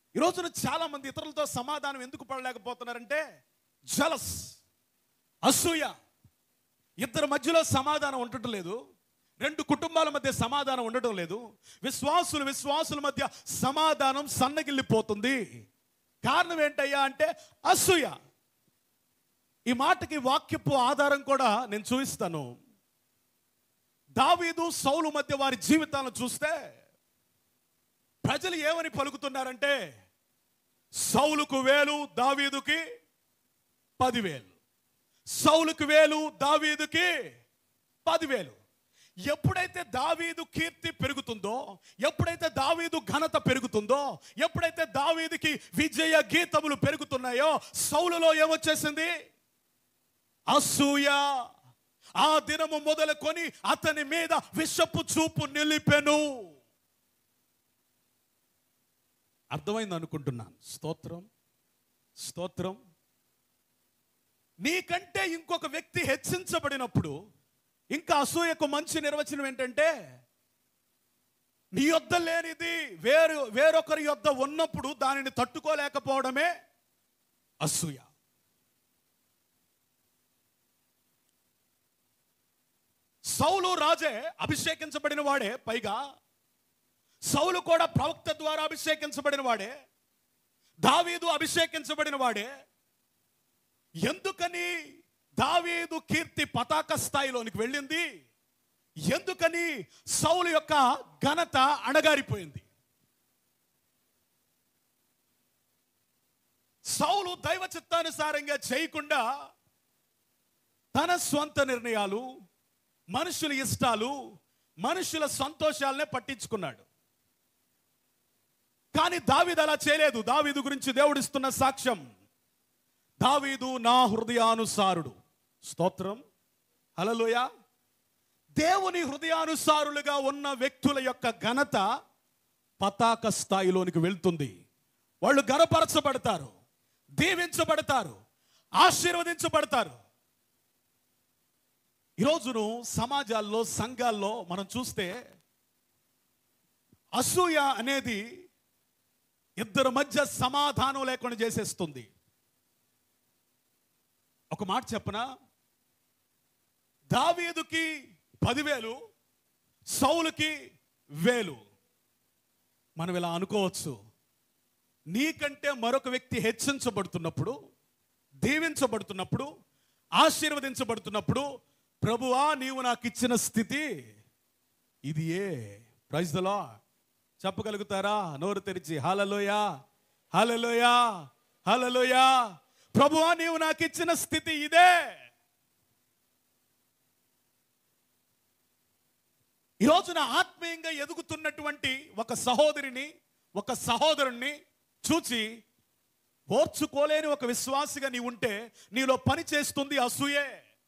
ఈ రోజున చాలా మంది ఇతరులతో సమాధానం ఎందుకు పడలేకపోతున్నారంటే జలస్ అసూయ ఇద్దరి మధ్యలో సమాధానం ఉండటం లేదు రెండు కుటుంబాల మధ్య సమాధానం ఉండటం లేదు విశ్వాసులు విశ్వాసుల మధ్య సమాధానం సన్నగిల్లిపోతుంది కారణం ఏంటయ్యా అంటే అసూయ ఈ మాటకి వాక్యపు ఆధారం కూడా నేను చూపిస్తాను దావీదు సౌలు మధ్య వారి జీవితాలను చూస్తే ప్రజలు ఏమని పలుకుతున్నారంటే సౌలుకు వేలు దావీదుకి పదివేలు సౌలుకు వేలు దావీదుకి పదివేలు ఎప్పుడైతే దావీదు కీర్తి పెరుగుతుందో ఎప్పుడైతే దావీదు ఘనత పెరుగుతుందో ఎప్పుడైతే దావీదుకి విజయ గీతములు పెరుగుతున్నాయో సౌలులో ఏమొచ్చేసింది అసూయ ఆ దినము మొదలుకొని అతని మీద విషపు చూపు నిలిపెను అర్థమైంది అనుకుంటున్నాను స్తోత్రం స్తోత్రం నీకంటే ఇంకొక వ్యక్తి హెచ్చించబడినప్పుడు ఇంకా అసూయకు మంచి నిర్వచనం ఏంటంటే నీ యొద్ద లేనిది వేరు వేరొకరి యొద్ద ఉన్నప్పుడు దానిని తట్టుకోలేకపోవడమే అసూయ సౌలు రాజే అభిషేకించబడిన వాడే పైగా సౌలు కూడా ప్రవక్త ద్వారా అభిషేకించబడిన వాడే దావీదు అభిషేకించబడిన వాడే ఎందుకని దావీదు కీర్తి పతాక స్థాయిలోనికి వెళ్ళింది ఎందుకని సౌలు యొక్క ఘనత అణగారిపోయింది సౌలు దైవ చిత్తానుసారంగా చేయకుండా తన స్వంత నిర్ణయాలు మనుషుల ఇష్టాలు మనుషుల సంతోషాలనే పట్టించుకున్నాడు కానీ దావీదు అలా చేయలేదు దావీదు గురించి దేవుడిస్తున్న సాక్ష్యం దావీదు నా హృదయానుసారుడు స్తోత్రం హలలోయ దేవుని హృదయానుసారులుగా ఉన్న వ్యక్తుల యొక్క ఘనత పతాక స్థాయిలోనికి వెళ్తుంది వాళ్ళు గనపరచబడతారు దీవించబడతారు ఆశీర్వదించబడతారు ఈరోజును సమాజాల్లో సంఘాల్లో మనం చూస్తే అసూయ అనేది ఇద్దరి మధ్య సమాధానం లేకుండా చేసేస్తుంది ఒక మాట చెప్పనా దావీదుకి పదివేలు సౌలుకి వేలు మనం ఇలా అనుకోవచ్చు నీకంటే మరొక వ్యక్తి హెచ్చించబడుతున్నప్పుడు దీవించబడుతున్నప్పుడు ఆశీర్వదించబడుతున్నప్పుడు ప్రభువా నీవు నాకు ఇచ్చిన స్థితి ఇది ఏ ప్రైజ్ దలా చెప్పగలుగుతారా నోరు తెరిచి హాలలోయా హాలలోయా హాలలోయా ప్రభువా నీవు నాకు ఇచ్చిన స్థితి ఇదే ఈ రోజున ఆత్మీయంగా ఎదుగుతున్నటువంటి ఒక సహోదరిని ఒక సహోదరుణ్ణి చూచి ఓర్చుకోలేని ఒక విశ్వాసిగా నీ ఉంటే నీలో పని చేస్తుంది అసూయే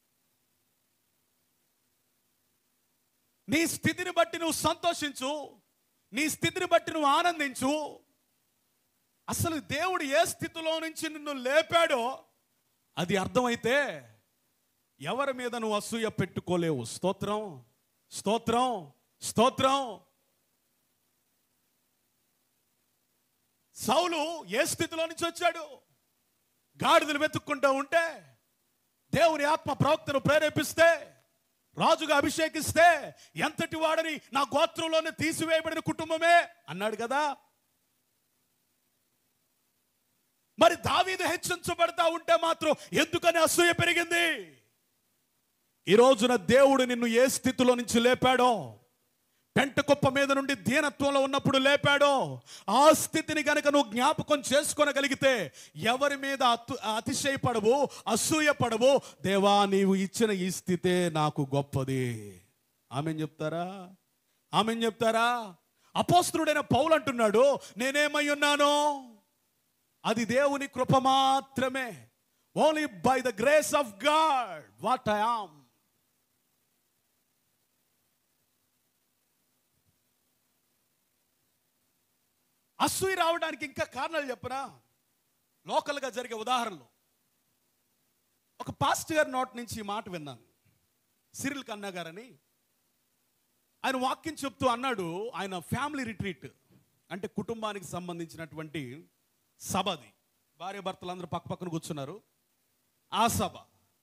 నీ స్థితిని బట్టి నువ్వు సంతోషించు నీ స్థితిని బట్టి నువ్వు ఆనందించు అసలు దేవుడు ఏ స్థితిలో నుంచి నిన్ను లేపాడో అది అర్థమైతే ఎవరి మీద నువ్వు అసూయ పెట్టుకోలేవు స్తోత్రం స్తోత్రం స్తోత్రం సౌలు ఏ స్థితిలో నుంచి వచ్చాడు గాడిదలు వెతుక్కుంటూ ఉంటే దేవుని ఆత్మ ప్రవక్తను ప్రేరేపిస్తే రాజుగా అభిషేకిస్తే ఎంతటి వాడని నా గోత్రంలోనే తీసివేయబడిన కుటుంబమే అన్నాడు కదా మరి దావీదు హెచ్చించబడతా ఉంటే మాత్రం ఎందుకని అసూయ పెరిగింది ఈ రోజున దేవుడు నిన్ను ఏ స్థితిలో నుంచి లేపాడో పెంట కుప్ప మీద నుండి దీనత్వంలో ఉన్నప్పుడు లేపాడో ఆ స్థితిని గనక నువ్వు జ్ఞాపకం చేసుకోనగలిగితే ఎవరి మీద అతు అతిశయపడవు అసూయపడవు దేవా నీవు ఇచ్చిన ఈ స్థితే నాకు గొప్పది ఆమె చెప్తారా ఆమె చెప్తారా అపోస్తుడైన పౌలు అంటున్నాడు నేనేమై ఉన్నాను అది దేవుని కృప మాత్రమే only by the grace of God what I am అసూయ రావడానికి ఇంకా కారణాలు చెప్పనా లోకల్గా జరిగే ఉదాహరణలు ఒక పాస్ట్ గారి నోట్ నుంచి ఈ మాట విన్నాను సిరిల్ కన్నా గారని ఆయన వాక్యం చెప్తూ అన్నాడు ఆయన ఫ్యామిలీ రిట్రీట్ అంటే కుటుంబానికి సంబంధించినటువంటి సభది భార్య భర్తలందరూ పక్క పక్కన కూర్చున్నారు ఆ సభ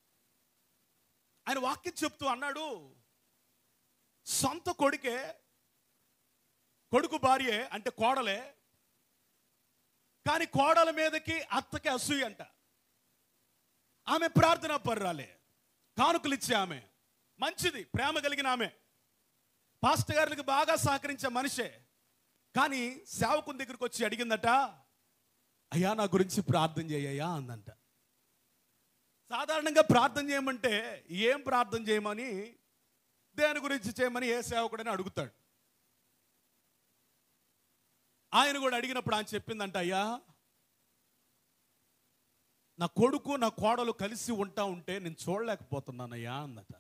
ఆయన వాక్యం చెప్తూ అన్నాడు సొంత కొడుకే కొడుకు భార్యే అంటే కోడలే కానీ కోడల మీదకి అత్తకి అసూయ అంట ఆమె ప్రార్థన పర్రాలే కానుకలు ఇచ్చే ఆమె మంచిది ప్రేమ కలిగిన ఆమె పాస్టర్ గారికి బాగా సహకరించే మనిషే కానీ సేవకుని దగ్గరికి వచ్చి అడిగిందట అయ్యా నా గురించి ప్రార్థన చేయ్యా అందంట సాధారణంగా ప్రార్థన చేయమంటే ఏం ప్రార్థన చేయమని దేని గురించి చేయమని ఏ సేవకుడని అడుగుతాడు ఆయన కూడా అడిగినప్పుడు ఆయన చెప్పిందంట అయ్యా నా కొడుకు నా కోడలు కలిసి ఉంటా ఉంటే నేను చూడలేకపోతున్నానయ్యా అందట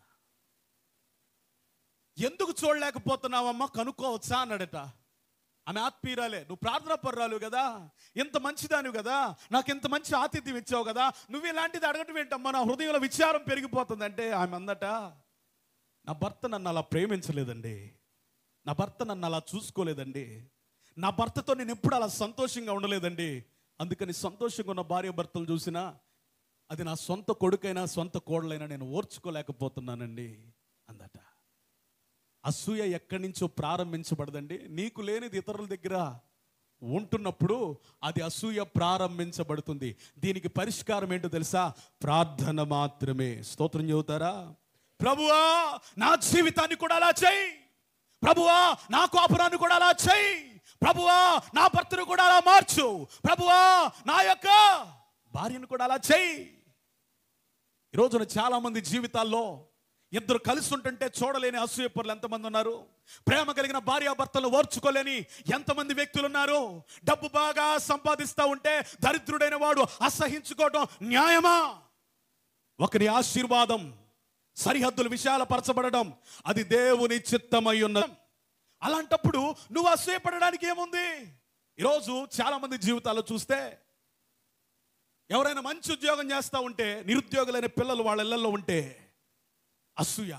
ఎందుకు చూడలేకపోతున్నావమ్మా కనుక్కోవచ్చా అన్నాడట ఆమె ఆత్మీయురాలే నువ్వు ప్రార్థన పర్రాలు కదా ఇంత మంచిదానివి కదా నాకు ఇంత మంచి ఆతిథ్యం ఇచ్చావు కదా నువ్వు ఇలాంటిది అడగటం ఏంటమ్మా నా హృదయంలో విచారం పెరిగిపోతుందంటే ఆమె అందట నా భర్త నన్ను అలా ప్రేమించలేదండి నా భర్త నన్ను అలా చూసుకోలేదండి నా భర్తతో నేను ఎప్పుడు అలా సంతోషంగా ఉండలేదండి అందుకని సంతోషంగా ఉన్న భార్య భర్తలు చూసినా అది నా సొంత కొడుకైనా సొంత కోడలైనా నేను ఓర్చుకోలేకపోతున్నానండి అందట అసూయ ఎక్కడి నుంచో ప్రారంభించబడదండి నీకు లేనిది ఇతరుల దగ్గర ఉంటున్నప్పుడు అది అసూయ ప్రారంభించబడుతుంది దీనికి పరిష్కారం ఏంటో తెలుసా ప్రార్థన మాత్రమే స్తోత్రం చెబుతారా ప్రభువా నా జీవితాన్ని కూడా అలా చేయి ప్రభువా నా కోపరాన్ని కూడా అలా చేయి ప్రభువా నా భర్తను కూడా అలా మార్చు ప్రభువా నా యొక్క భార్యను కూడా అలా చేయి ఈ రోజున చాలా మంది జీవితాల్లో ఇద్దరు కలిసి ఉంటుంటే చూడలేని అసూయ పరులు ఎంతమంది ఉన్నారు ప్రేమ కలిగిన భార్యాభర్తలు ఓర్చుకోలేని ఎంతమంది వ్యక్తులు ఉన్నారు డబ్బు బాగా సంపాదిస్తూ ఉంటే దరిద్రుడైన వాడు అసహించుకోవటం న్యాయమా ఒకరి ఆశీర్వాదం సరిహద్దులు విశాలపరచబడడం అది దేవుని చిత్తమై ఉన్నది అలాంటప్పుడు నువ్వు అసూయపడడానికి ఏముంది ఈరోజు చాలా మంది జీవితాల్లో చూస్తే ఎవరైనా మంచి ఉద్యోగం చేస్తూ ఉంటే నిరుద్యోగులైన పిల్లలు వాళ్ళ ఇళ్లలో ఉంటే అసూయ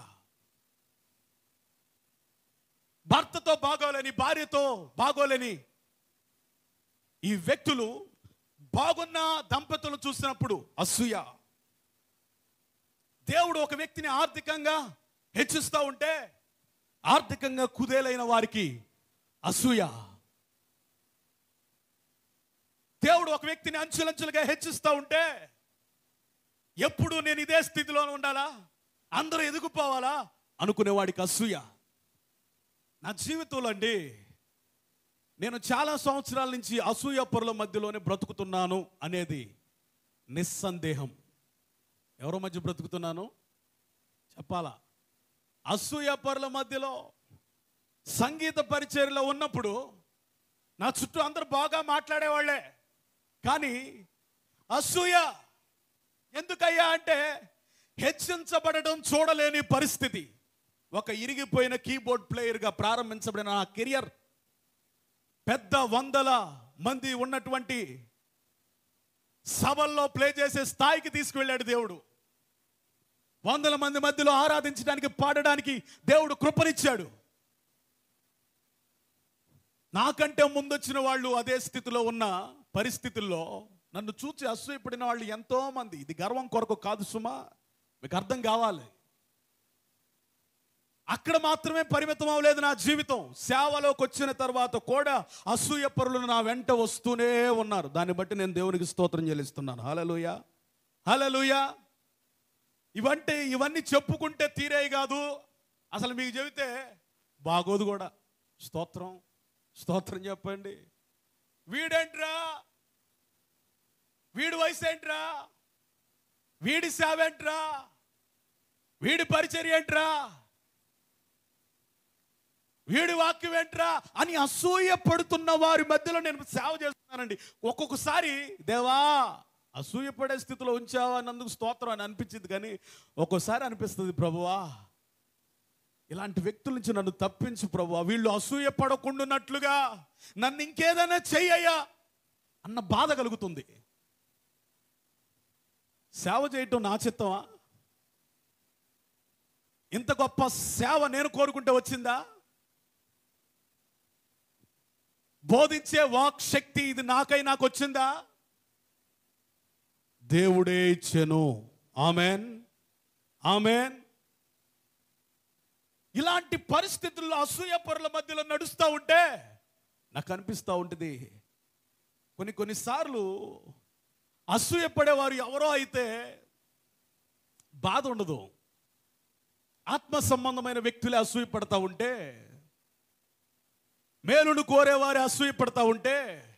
భర్తతో బాగోలేని భార్యతో బాగోలేని ఈ వ్యక్తులు బాగున్న దంపతులు చూసినప్పుడు అసూయ దేవుడు ఒక వ్యక్తిని ఆర్థికంగా హెచ్చిస్తూ ఉంటే ఆర్థికంగా కుదేలైన వారికి అసూయ దేవుడు ఒక వ్యక్తిని అంచులంచులుగా హెచ్చిస్తూ ఉంటే ఎప్పుడు నేను ఇదే స్థితిలో ఉండాలా అందరూ ఎదుగుపోవాలా అనుకునేవాడికి అసూయ నా జీవితంలో అండి నేను చాలా సంవత్సరాల నుంచి అసూయ పొరల మధ్యలోనే బ్రతుకుతున్నాను అనేది నిస్సందేహం ఎవరి మధ్య బ్రతుకుతున్నాను చెప్పాలా అసూయ పొరల మధ్యలో సంగీత పరిచర్లో ఉన్నప్పుడు నా చుట్టూ అందరూ బాగా మాట్లాడేవాళ్లే కానీ అసూయ ఎందుకయ్యా అంటే హెచ్చించబడడం చూడలేని పరిస్థితి ఒక ఇరిగిపోయిన కీబోర్డ్ ప్లేయర్గా ప్రారంభించబడిన నా కెరియర్ పెద్ద వందల మంది ఉన్నటువంటి సభల్లో ప్లే చేసే స్థాయికి తీసుకువెళ్ళాడు దేవుడు వందల మంది మధ్యలో ఆరాధించడానికి పాడడానికి దేవుడు కృపనిచ్చాడు నాకంటే ముందొచ్చిన వాళ్ళు అదే స్థితిలో ఉన్న పరిస్థితుల్లో నన్ను చూసి అసూయపడిన వాళ్ళు ఎంతో మంది ఇది గర్వం కొరకు కాదు సుమా మీకు అర్థం కావాలి అక్కడ మాత్రమే పరిమితం అవ్వలేదు నా జీవితం సేవలోకి వచ్చిన తర్వాత కూడా అసూయ పరులు నా వెంట వస్తూనే ఉన్నారు దాన్ని బట్టి నేను దేవునికి స్తోత్రం చెల్లిస్తున్నాను హలలుయ హలలుయ ఇవంటే ఇవన్నీ చెప్పుకుంటే తీరే కాదు అసలు మీకు చెబితే బాగోదు కూడా స్తోత్రం స్తోత్రం చెప్పండి వీడేంట్రా వీడి వయసు ఏంట్రా వీడి సేవేంట్రా వీడి పరిచర్య ఏంట్రా వీడి వాక్యం ఏంట్రా అని అసూయ పడుతున్న వారి మధ్యలో నేను సేవ చేస్తున్నానండి ఒక్కొక్కసారి దేవా అసూయ పడే స్థితిలో ఉంచావా అన్నందుకు స్తోత్రం అని అనిపించింది కానీ ఒక్కోసారి అనిపిస్తుంది ప్రభువా ఇలాంటి వ్యక్తుల నుంచి నన్ను తప్పించు ప్రభువా వీళ్ళు అసూయ పడకుండానట్లుగా నన్ను ఇంకేదైనా చెయ్యయ్యా అన్న బాధ కలుగుతుంది సేవ చేయటం నా చిత్తమా ఇంత గొప్ప సేవ నేను కోరుకుంటే వచ్చిందా బోధించే వాక్ శక్తి ఇది నాకై నాకు వచ్చిందా దేవుడే ఇచ్చెను ఆమెన్ ఆమెన్ ఇలాంటి పరిస్థితుల్లో అసూయ పరుల మధ్యలో నడుస్తూ ఉంటే నాకు అనిపిస్తూ ఉంటుంది కొన్ని కొన్నిసార్లు అసూయ పడేవారు ఎవరో అయితే బాధ ఉండదు ఆత్మ సంబంధమైన వ్యక్తులే అసూయ పడతా ఉంటే మేలును కోరేవారు అసూయ పడతా ఉంటే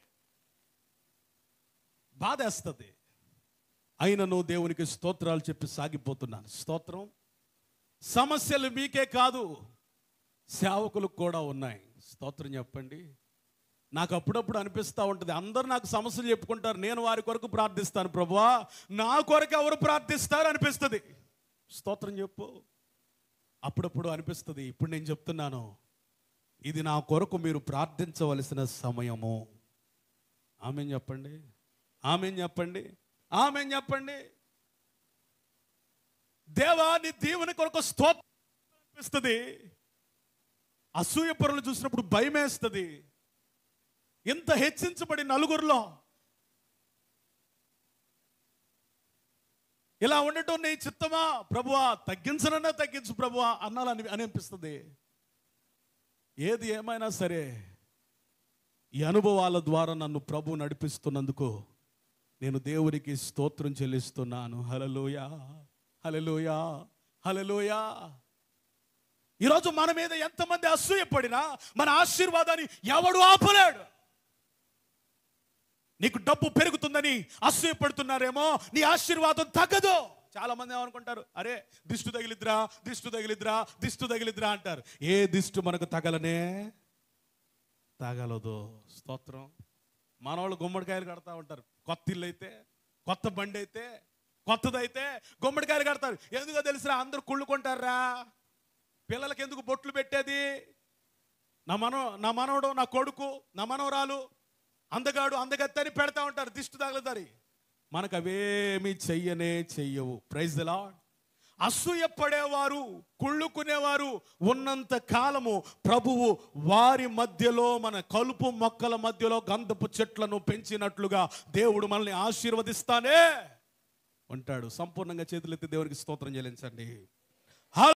బాధేస్తుంది అయినను దేవునికి స్తోత్రాలు చెప్పి సాగిపోతున్నాను స్తోత్రం సమస్యలు మీకే కాదు సేవకులకు కూడా ఉన్నాయి స్తోత్రం చెప్పండి నాకు అప్పుడప్పుడు అనిపిస్తూ ఉంటుంది అందరు నాకు సమస్యలు చెప్పుకుంటారు నేను వారి కొరకు ప్రార్థిస్తాను ప్రభువా నా కొరకు ఎవరు ప్రార్థిస్తారు అనిపిస్తుంది స్తోత్రం చెప్పు అప్పుడప్పుడు అనిపిస్తుంది ఇప్పుడు నేను చెప్తున్నాను ఇది నా కొరకు మీరు ప్రార్థించవలసిన సమయము ఆమె చెప్పండి ఆమె చెప్పండి ఆమె చెప్పండి దేవా నీ దీవెన కొరకు స్తోత్రం అనిపిస్తుంది అసూయ పొరలు చూసినప్పుడు భయం వేస్తుంది ఇంత హెచ్చించబడి నలుగురిలో ఇలా ఉండటం నీ చిత్తమా ప్రభువా తగ్గించనన్నా తగ్గించు ప్రభువా అన్నాలని అనిపిస్తుంది ఏది ఏమైనా సరే ఈ అనుభవాల ద్వారా నన్ను ప్రభు నడిపిస్తున్నందుకు నేను దేవునికి స్తోత్రం చెల్లిస్తున్నాను హలలోయా హలలోయా హలలోయా ఈరోజు మన మీద ఎంతమంది అసూయపడినా మన ఆశీర్వాదాన్ని ఎవడు ఆపలేడు నీకు డబ్బు పెరుగుతుందని అసూయపడుతున్నారేమో నీ ఆశీర్వాదం తగ్గదు చాలా మంది ఏమనుకుంటారు అరే దిష్టు తగిలిద్రా దిష్టు తగిలిద్రా దిష్టు తగిలిద్రా అంటారు ఏ దిష్టు మనకు తగలనే తగలదు స్తోత్రం మనవాళ్ళు గుమ్మడికాయలు కడతా ఉంటారు కొత్త ఇల్లు అయితే కొత్త బండి అయితే కొత్తదైతే గుమ్మడికాయలు కడతారు ఎందుకో తెలుసురా అందరూ కుళ్ళుకుంటారా పిల్లలకి ఎందుకు బొట్లు పెట్టేది నా మనో నా మనవడు నా కొడుకు నా మనవరాలు అందగాడు అందగత్తి అని పెడతా ఉంటారు దిష్టి తగలదారి మనకు అవేమీ చెయ్యనే చెయ్యవు ప్రైజ్ లా అసూయ పడేవారు కుళ్ళుకునేవారు ఉన్నంత కాలము ప్రభువు వారి మధ్యలో మన కలుపు మొక్కల మధ్యలో గంధపు చెట్లను పెంచినట్లుగా దేవుడు మనల్ని ఆశీర్వదిస్తానే ఉంటాడు సంపూర్ణంగా చేతులెత్తి దేవునికి స్తోత్రం చెల్లించండి